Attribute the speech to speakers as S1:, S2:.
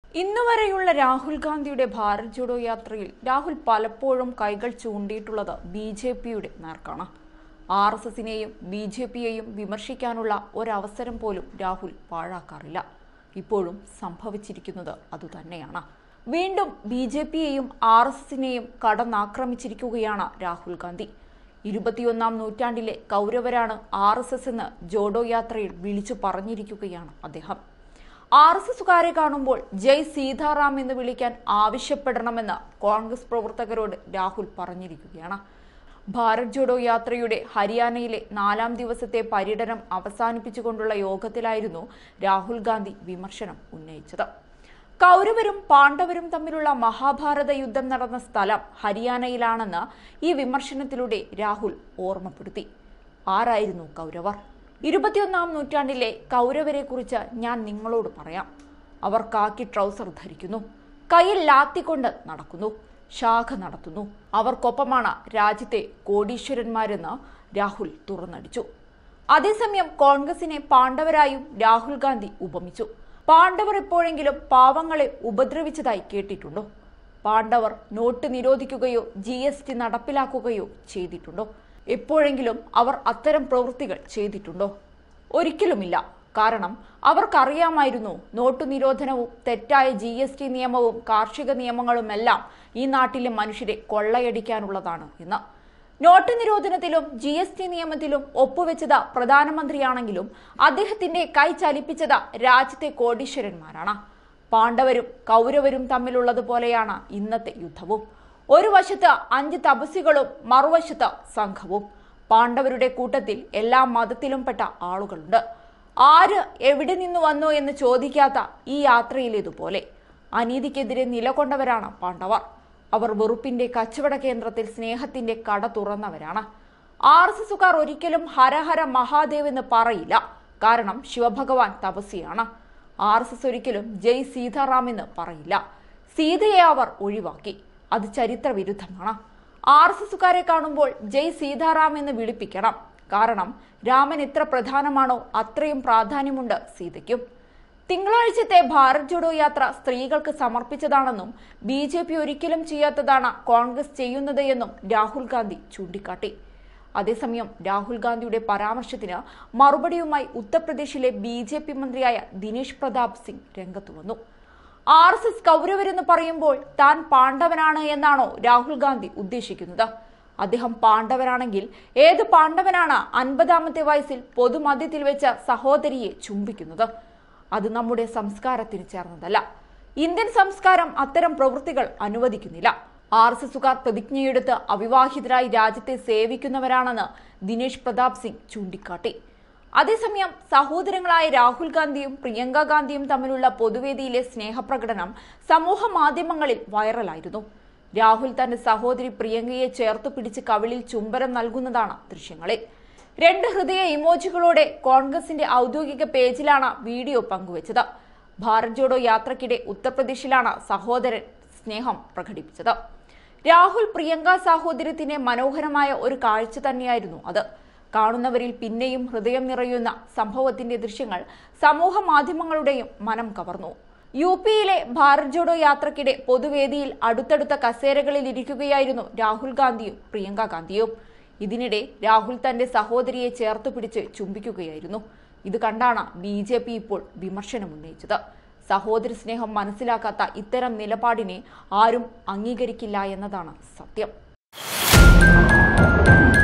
S1: ഇന്നുവരെയുള്ള രാഹുൽ ഗാന്ധിയുടെ ഭാരത് ജോഡോ യാത്രയിൽ രാഹുൽ പലപ്പോഴും കൈകൾ ചൂണ്ടിയിട്ടുള്ളത് ബി ജെ പിയുടെ നേർക്കാണ് ആർ എസ് എസിനെയും ബി ജെ പിയെയും വിമർശിക്കാനുള്ള ഒരവസരം പോലും രാഹുൽ പാഴാക്കാറില്ല ഇപ്പോഴും സംഭവിച്ചിരിക്കുന്നത് അതുതന്നെയാണ് വീണ്ടും ബി ജെ പിയെയും ആർ എസ് എസിനെയും കടന്നാക്രമിച്ചിരിക്കുകയാണ് രാഹുൽ ഗാന്ധി ഇരുപത്തിയൊന്നാം നൂറ്റാണ്ടിലെ കൗരവരാണ് ആർ എസ് എസ് എന്ന് ജോഡോ യാത്രയിൽ വിളിച്ചു പറഞ്ഞിരിക്കുകയാണ് അദ്ദേഹം ആർ എസ് എസുകാരെ കാണുമ്പോൾ ജയ് സീതാറാം എന്ന് വിളിക്കാൻ ആവശ്യപ്പെടണമെന്ന് കോൺഗ്രസ് പ്രവർത്തകരോട് രാഹുൽ പറഞ്ഞിരിക്കുകയാണ് ഭാരത് ജോഡോ യാത്രയുടെ ഹരിയാനയിലെ നാലാം ദിവസത്തെ പര്യടനം അവസാനിപ്പിച്ചുകൊണ്ടുള്ള യോഗത്തിലായിരുന്നു രാഹുൽ ഗാന്ധി വിമർശനം ഉന്നയിച്ചത് കൗരവരും പാണ്ഡവരും തമ്മിലുള്ള മഹാഭാരത യുദ്ധം നടന്ന സ്ഥലം ഹരിയാനയിലാണെന്ന് ഈ വിമർശനത്തിലൂടെ രാഹുൽ ഓർമ്മപ്പെടുത്തി ആരായിരുന്നു കൗരവർ ഇരുപത്തിയൊന്നാം നൂറ്റാണ്ടിലെ കൗരവരെ കുറിച്ച് ഞാൻ നിങ്ങളോട് പറയാം അവർ കാക്കി ട്രൗസർ ധരിക്കുന്നു കയ്യിൽ ലാത്തിക്കൊണ്ട് നടക്കുന്നു ശാഖ നടത്തുന്നു അവർക്കൊപ്പമാണ് രാജ്യത്തെ കോടീശ്വരന്മാരെന്ന് രാഹുൽ തുറന്നടിച്ചു അതേസമയം കോൺഗ്രസിനെ പാണ്ഡവരായും രാഹുൽ ഗാന്ധി ഉപമിച്ചു പാണ്ഡവർ എപ്പോഴെങ്കിലും പാവങ്ങളെ ഉപദ്രവിച്ചതായി കേട്ടിട്ടുണ്ടോ പാണ്ഡവർ നോട്ട് നിരോധിക്കുകയോ ജി എസ് ടി നടപ്പിലാക്കുകയോ ചെയ്തിട്ടുണ്ടോ എപ്പോഴെങ്കിലും അവർ അത്തരം പ്രവൃത്തികൾ ചെയ്തിട്ടുണ്ടോ ഒരിക്കലുമില്ല കാരണം അവർക്കറിയാമായിരുന്നു നോട്ടു നിരോധനവും തെറ്റായ ജി എസ് ടി നിയമവും കാർഷിക നിയമങ്ങളുമെല്ലാം ഈ നാട്ടിലെ മനുഷ്യരെ കൊള്ളയടിക്കാനുള്ളതാണ് എന്ന് നോട്ട് നിരോധനത്തിലും ജി എസ് ടി നിയമത്തിലും ഒപ്പുവെച്ചത് പ്രധാനമന്ത്രിയാണെങ്കിലും അദ്ദേഹത്തിന്റെ കൈ ചലിപ്പിച്ചത് രാജ്യത്തെ കോടീശ്വരന്മാരാണ് പാണ്ഡവരും കൗരവരും തമ്മിലുള്ളതുപോലെയാണ് ഇന്നത്തെ യുദ്ധവും ഒരു വശത്ത് അഞ്ച് തപസ്വികളും മറുവശത്ത് സംഘവും പാണ്ഡവരുടെ കൂട്ടത്തിൽ എല്ലാ മതത്തിലും പെട്ട ആളുകളുണ്ട് ആര് എവിടെ നിന്ന് വന്നു എന്ന് ചോദിക്കാത്ത ഈ യാത്രയിലേതുപോലെ അനീതിക്കെതിരെ നിലകൊണ്ടവരാണ് പാണ്ഡവർ അവർ വെറുപ്പിന്റെ കച്ചവട കേന്ദ്രത്തിൽ സ്നേഹത്തിന്റെ കട തുറന്നവരാണ് ആർ എസ് എസുകാർ ഒരിക്കലും ഹരഹര മഹാദേവ് എന്ന് പറയില്ല കാരണം ശിവഭഗവാൻ തപസ്വിയാണ് ആർ എസ് എസ് ഒരിക്കലും ജയ് സീതാറാം എന്ന് പറയില്ല സീതയെ അവർ ഒഴിവാക്കി അത് ചരിത്ര വിരുദ്ധമാണ് ആർ എസ് എസുകാരെ കാണുമ്പോൾ ജയ് സീതാറാം എന്ന് വിളിപ്പിക്കണം കാരണം രാമൻ എത്ര പ്രധാനമാണോ അത്രയും പ്രാധാന്യമുണ്ട് സീതയ്ക്കും തിങ്കളാഴ്ചത്തെ ഭാരത് ജോഡോ യാത്ര സ്ത്രീകൾക്ക് സമർപ്പിച്ചതാണെന്നും ബി ജെ പി ഒരിക്കലും ചെയ്യാത്തതാണ് കോൺഗ്രസ് ചെയ്യുന്നത് എന്നും രാഹുൽ ഗാന്ധി ചൂണ്ടിക്കാട്ടി അതേസമയം രാഹുൽ ഗാന്ധിയുടെ പരാമർശത്തിന് മറുപടിയുമായി ഉത്തർപ്രദേശിലെ ബി ജെ പി മന്ത്രിയായ ദിനേശ് പ്രതാപ് സിംഗ് രംഗത്തു വന്നു ആർ എസ് എസ് കൗരവരെന്ന് പറയുമ്പോൾ താൻ പാണ്ഡവനാണ് എന്നാണോ രാഹുൽ ഗാന്ധി ഉദ്ദേശിക്കുന്നത് അദ്ദേഹം പാണ്ഡവനാണെങ്കിൽ ഏത് പാണ്ഡവനാണ് അൻപതാമത്തെ വയസ്സിൽ പൊതുമധ്യത്തിൽ വെച്ച സഹോദരിയെ ചുംബിക്കുന്നത് അത് നമ്മുടെ സംസ്കാരത്തിന് ചേർന്നതല്ല ഇന്ത്യൻ സംസ്കാരം അത്തരം പ്രവൃത്തികൾ അനുവദിക്കുന്നില്ല ആർ എസ് എസുകാർ പ്രതിജ്ഞയെടുത്ത് അവിവാഹിതരായി രാജ്യത്തെ സേവിക്കുന്നവരാണെന്ന് ദിനേശ് പ്രതാപ് സിംഗ് ചൂണ്ടിക്കാട്ടി അതേസമയം സഹോദരങ്ങളായ രാഹുൽ ഗാന്ധിയും പ്രിയങ്ക ഗാന്ധിയും തമ്മിലുള്ള പൊതുവേദിയിലെ സ്നേഹപ്രകടനം സമൂഹ മാധ്യമങ്ങളിൽ വൈറലായിരുന്നു രാഹുൽ തന്റെ സഹോദരി പ്രിയങ്കയെ ചേർത്തു പിടിച്ച് കവിളിൽ ചുംബനം നൽകുന്നതാണ് ദൃശ്യങ്ങളിൽ രണ്ട് ഹൃദയ ഇമോജികളോടെ കോൺഗ്രസിന്റെ ഔദ്യോഗിക പേജിലാണ് വീഡിയോ പങ്കുവച്ചത് ഭാരത് ജോഡോ യാത്രക്കിടെ ഉത്തർപ്രദേശിലാണ് സഹോദരൻ സ്നേഹം പ്രകടിപ്പിച്ചത് രാഹുൽ പ്രിയങ്ക സാഹോദര്യത്തിന്റെ മനോഹരമായ ഒരു കാഴ്ച തന്നെയായിരുന്നു അത് കാണുന്നവരിൽ പിന്നെയും ഹൃദയം നിറയുന്ന സംഭവത്തിന്റെ ദൃശ്യങ്ങൾ സമൂഹ മാധ്യമങ്ങളുടെയും മനം കവർന്നു യു പിയിലെ ഭാരത് ജോഡോ യാത്രക്കിടെ പൊതുവേദിയിൽ അടുത്തടുത്ത കസേരകളിൽ ഇരിക്കുകയായിരുന്നു രാഹുൽ ഗാന്ധിയും പ്രിയങ്ക ഗാന്ധിയും ഇതിനിടെ രാഹുൽ തന്റെ സഹോദരിയെ ചേർത്ത് പിടിച്ച് ചുംബിക്കുകയായിരുന്നു ഇത് കണ്ടാണ് ബി ജെ പി ഇപ്പോൾ വിമർശനം ഉന്നയിച്ചത് സഹോദര സ്നേഹം മനസ്സിലാക്കാത്ത ഇത്തരം നിലപാടിനെ ആരും അംഗീകരിക്കില്ല എന്നതാണ് സത്യം